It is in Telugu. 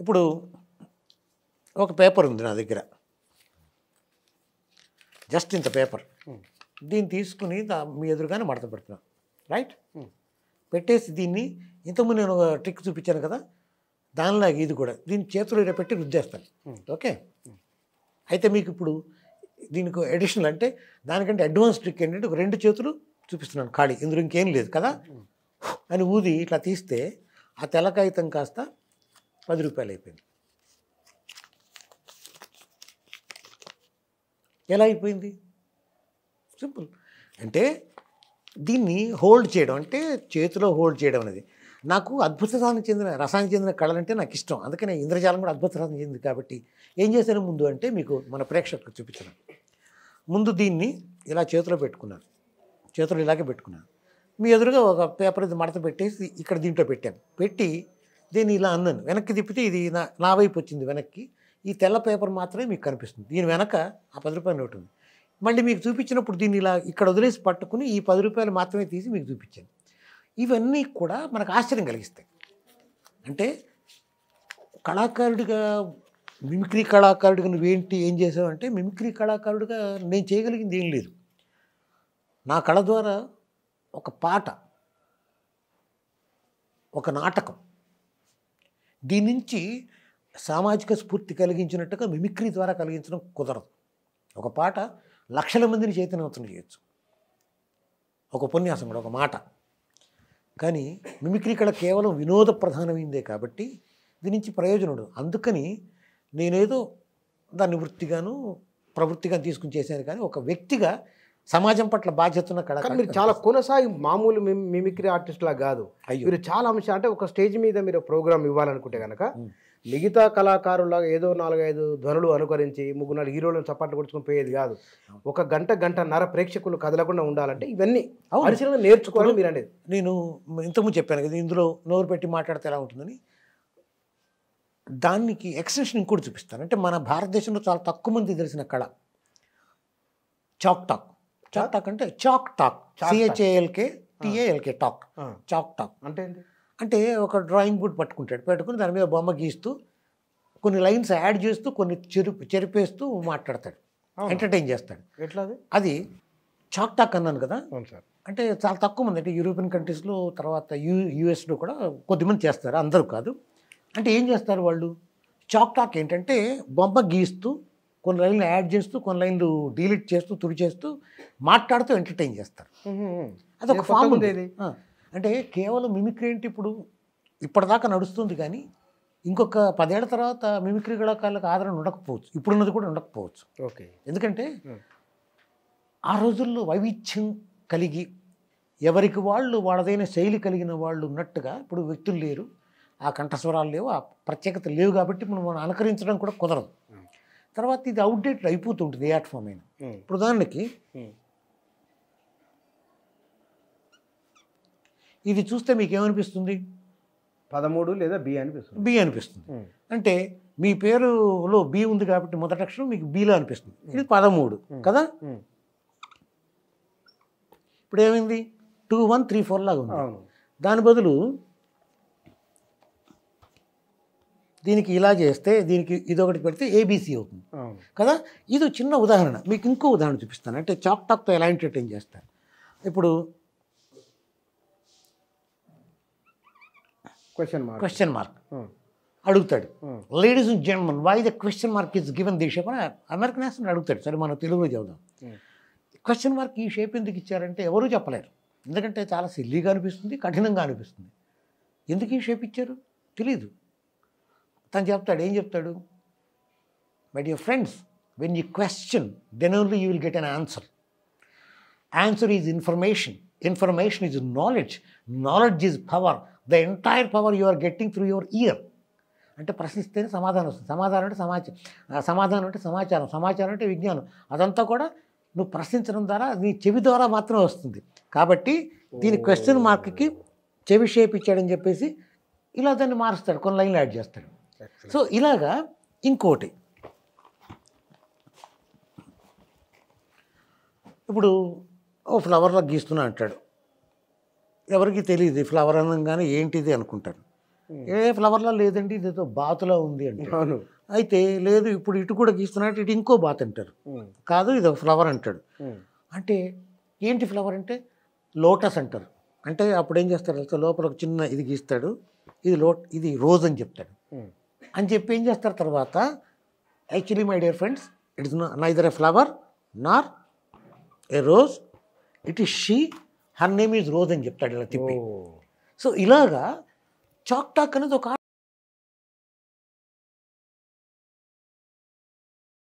ఇప్పుడు ఒక పేపర్ ఉంది నా దగ్గర జస్ట్ ఇంత పేపర్ దీన్ని తీసుకుని దా- మీ ఎదురుగానే మడత పెడుతున్నాను రైట్ పెట్టేసి దీన్ని ఇంతకుముందు నేను ఒక ట్రిక్ చూపించాను కదా దానిలాగా ఇది కూడా దీన్ని చేతులు ఇలా పెట్టి రుద్దేస్తాను ఓకే అయితే మీకు ఇప్పుడు దీనికి అడిషనల్ అంటే దానికంటే అడ్వాన్స్ ట్రిక్ ఏంటంటే ఒక రెండు చేతులు చూపిస్తున్నాను ఖాళీ ఇందులో ఇంకేం లేదు కదా అని ఊది ఇట్లా తీస్తే ఆ తెల్ల కాగితం కాస్త పది రూపాయలు అయిపోయింది ఎలా అయిపోయింది సింపుల్ అంటే దీన్ని హోల్డ్ చేయడం అంటే చేతిలో హోల్డ్ చేయడం అనేది నాకు అద్భుతానికి చెందిన రసానికి చెందిన కళలంటే నాకు ఇష్టం అందుకనే ఇంద్రజాలం కూడా అద్భుత రసం చెందింది కాబట్టి ఏం చేశాను ముందు అంటే మీకు మన ప్రేక్షకులకు చూపించాను ముందు దీన్ని ఇలా చేతిలో పెట్టుకున్నాను చేతులు ఇలాగే పెట్టుకున్నాను మీ ఎదురుగా ఒక పేపర్ ఇది మడత పెట్టేసి ఇక్కడ దీంట్లో పెట్టాను పెట్టి దీన్ని ఇలా అన్నాను వెనక్కి తిప్పితే ఇది నా నా వైపు వచ్చింది వెనక్కి ఈ తెల్ల పేపర్ మాత్రమే మీకు కనిపిస్తుంది దీని వెనక ఆ పది రూపాయల నోటు ఉంది మళ్ళీ మీకు చూపించినప్పుడు దీన్ని ఇలా ఇక్కడ వదిలేసి పట్టుకుని ఈ పది రూపాయలు మాత్రమే తీసి మీకు చూపించాను ఇవన్నీ కూడా మనకు ఆశ్చర్యం కలిగిస్తాయి అంటే కళాకారుడిగా మిమిక్రీ కళాకారుడిగా నువ్వేంటి ఏం చేసావు అంటే మిమిక్రీ కళాకారుడిగా నేను చేయగలిగింది ఏం లేదు నా కళ ద్వారా ఒక పాట ఒక నాటకం దీని నుంచి సామాజిక స్ఫూర్తి కలిగించినట్టుగా మిమిక్రీ ద్వారా కలిగించడం కుదరదు ఒక పాట లక్షల మందిని చైతన్యవంతం చేయొచ్చు ఒక ఉపన్యాసం కూడా ఒక మాట కానీ మిమిక్రీ కళ కేవలం వినోద ప్రధానమైందే కాబట్టి దీని నుంచి ప్రయోజనం ఉండదు అందుకని నేనేదో దాన్ని వృత్తిగాను ప్రవృత్తిగా తీసుకుని చేశాను కానీ ఒక వ్యక్తిగా సమాజం పట్ల బాధ్యత ఉన్న కానీ కళ మీరు చాలా కొనసాగి మామూలు మిమ్- మిమిక్రీ ఆర్టిస్ట్ లా కాదు అయ్యో. మీరు చాలా అంశాలు అంటే ఒక స్టేజ్ మీద మీరు ప్రోగ్రామ్ ఇవ్వాలనుకుంటే కనుక మ్. మిగతా కళాకారులాగా ఏదో నాలుగైదు ధ్వనులు అనుకరించి ముగ్గురు నాలుగు హీరోలను చప్పట్లు కొట్టుకుని పోయేది కాదు ఒక గంట గంటన్నర ప్రేక్షకులు కదలకుండా ఉండాలంటే ఇవన్నీ అవును. పరిశీలన నేర్చుకోవాలని మీరు అనేది నేను ఇంతకుముందు చెప్పాను కదా ఇందులో నోరు పెట్టి మాట్లాడితే ఎలా ఉంటుందని దానికి ఎక్స్టెన్షన్ ఇంకోటి చూపిస్తాను అంటే మన భారతదేశంలో చాలా తక్కువ మంది తెలిసిన కళ చాక్ టాక్ చాక్ టాక్ అంటే chalk talk talk. C H A L K T A L K talk ఆ. చాక్ టాక్ అంటే ఏంటి అంటే ఒక డ్రాయింగ్ బోర్డ్ పట్టుకుంటాడు పెట్టుకుని దాని మీద బొమ్మ గీస్తూ కొన్ని లైన్స్ యాడ్ చేస్తూ కొన్ని చెరు చెరిపేస్తూ మాట్లాడతాడు అవును. ఎంటర్టైన్ చేస్తాడు ఎట్లా అది అది చాక్ టాక్ అన్నాను కదా అవును సార్ అంటే చాలా తక్కువ మంది అంటే యూరోపియన్ కంట్రీస్లో తర్వాత యూ యూఎస్లో కూడా కొద్దిమంది చేస్తారు అందరూ కాదు అంటే ఏం చేస్తారు వాళ్ళు చాక్ టాక్ ఏంటంటే బొమ్మ గీస్తూ కొన్ని లైన్లు యాడ్ చేస్తూ కొన్ని లైన్లు డీలీట్ చేస్తూ తుడిచేస్తూ మాట్లాడుతూ ఎంటర్టైన్ చేస్తారు అదొక ఇది ఫామ్ కొత్తగా ఉంది ఉంది ఇది. ఆ, అంటే కేవలం మిమిక్రీ ఏంటి ఇప్పుడు ఇప్పటిదాకా నడుస్తుంది కానీ ఇంకొక పదేళ్ల తర్వాత మిమిక్రీ కళాకారులకు ఆదరణ ఉండకపోవచ్చు ఇప్పుడున్నది కూడా ఉండకపోవచ్చు ఓకే ఎందుకంటే Hmm. ఆ రోజుల్లో వైవిధ్యం కలిగి ఎవరికి వాళ్ళు వాళ్ళదైన శైలి కలిగిన వాళ్ళు ఉన్నట్టుగా ఇప్పుడు వ్యక్తులు లేరు ఆ కంఠస్వరాలు లేవు ఆ ప్రత్యేకత లేవు కాబట్టి మనం మనం అనుకరించడం కూడా కుదరదు Hmm. తర్వాత ఇది అవుట్డేటెడ్ అయిపోతుంటుంది ఏ ఆర్ట్ ఫామ్ అయినా ఉమ్. ఇప్పుడు ఉదాహరణకి ఉమ్. ఇది చూస్తే మీకు ఏమనిపిస్తుంది పదమూడు లేదా బి అనిపిస్తుంది బి అనిపిస్తుంది ఉమ్. అంటే మీ పేరులో బి ఉంది కాబట్టి మొదటి అక్షరం మీకు బీలో అనిపిస్తుంది ఇది పదమూడు కదా ఉమ్. ఇప్పుడు ఏమైంది టూ వన్ త్రీ ఫోర్ లాగా ఉంది అవును దాని బదులు దీనికి ఇలా చేస్తే దీనికి ఇదొకటి పెడితే ఏబీసీ అవుతుంది అవును కదా ఇది ఒక చిన్న ఉదాహరణ మీకు ఇంకో ఉదాహరణ చూపిస్తాను అంటే చాక్ టాక్తో ఎలా ఎంటర్టైన్ చేస్తారు ఇప్పుడు క్వశ్చన్ మార్క్ క్వశ్చన్ మార్క్ అడుగుతాడు Hmm. Ladies and gentleman why the question mark is given the shape అని అమెరికన్ యాక్సెంట్ అడుగుతాడు సరే మనం తెలుగులో చెబుదాం క్వశ్చన్ మార్క్ ఈ షేప్ ఎందుకు ఇచ్చారంటే ఎవరూ చెప్పలేరు ఎందుకంటే చాలా సిల్లీగా అనిపిస్తుంది కఠినంగా అనిపిస్తుంది ఎందుకు ఈ షేప్ ఇచ్చారు తెలీదు తను చెప్తాడు ఏం చెప్తాడు but your friends when you question then only you will get an answer answer is information information is knowledge knowledge is power the entire power you are getting through your ear అంటే ప్రశ్నిస్తేనే సమాధానం వస్తుంది సమాధానం అంటే సమాచారం సమాధానం అంటే సమాచారం సమాచారం అంటే విజ్ఞానం అదంతా కూడా నువ్వు ప్రశ్నించడం ద్వారా నీ చెవి ద్వారా మాత్రమే వస్తుంది కాబట్టి దీని క్వశ్చన్ మార్క్కి చెవి షేప్ ఇచ్చాడని చెప్పేసి ఇలా దాన్ని మారుస్తాడు కొన్ని లైన్లు యాడ్ చేస్తాడు సో ఇలాగా ఇంకోటి ఇప్పుడు ఓ ఫ్లవర్లో గీస్తున్నా అంటాడు ఎవరికి తెలియదు ఈ ఫ్లవర్ అనగానే ఏంటిది అనుకుంటారు ఏ ఫ్లవర్లా లేదండి ఇదేదో బాతులా ఉంది అంటే అవును అయితే లేదు ఇప్పుడు ఇటు కూడా గీస్తున్నట్టు ఇటు ఇంకో బాత్ అంటారు ఉమ్, కాదు ఇది ఒక ఫ్లవర్ అంటాడు ఉమ్, అంటే ఏంటి ఫ్లవర్ అంటే లోటస్ అంటారు అంటే అప్పుడు ఏం చేస్తారు తెలుసా? లోపల ఒక చిన్న ఇది గీస్తాడు ఇది లో ఇది రోజ్ అని చెప్తాడు ఉమ్, అని చెప్పి ఏం చేస్తారు తర్వాత actually my dear friends it is neither a flower nor a rose it is she her name is Rose అని చెప్తాడు ఇలా తిప్పి ఓ సో ఇలాగా చాక్ టాక్ అనేది ఒక